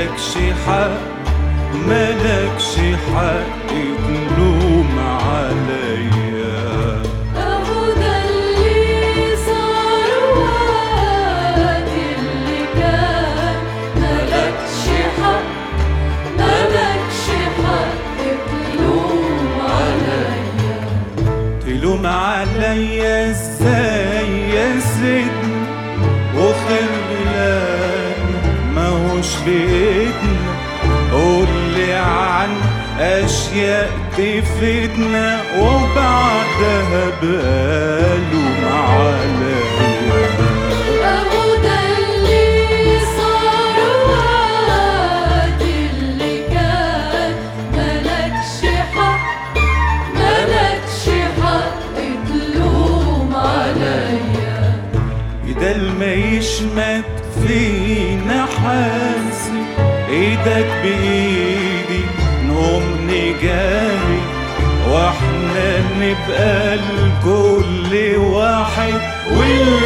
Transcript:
ملكش حق ملكش حق تلوم عليا أهو ده اللي صار وقت اللي كان ملكش حق ملكش حق تلوم عليا تلوم عليا ازاي يا سيدنا وخلان ماهوش بإيدنا قولي عن أشياء تفيدنا وبعدها بقالوا عليا أهو ده اللي صار وقت اللي كان ملكش حق ملكش حق تلوم عليا بدل ما يشمت فينا حاسب ايدك بايدي نقوم نجاري واحنا نبقى لكل واحد واللي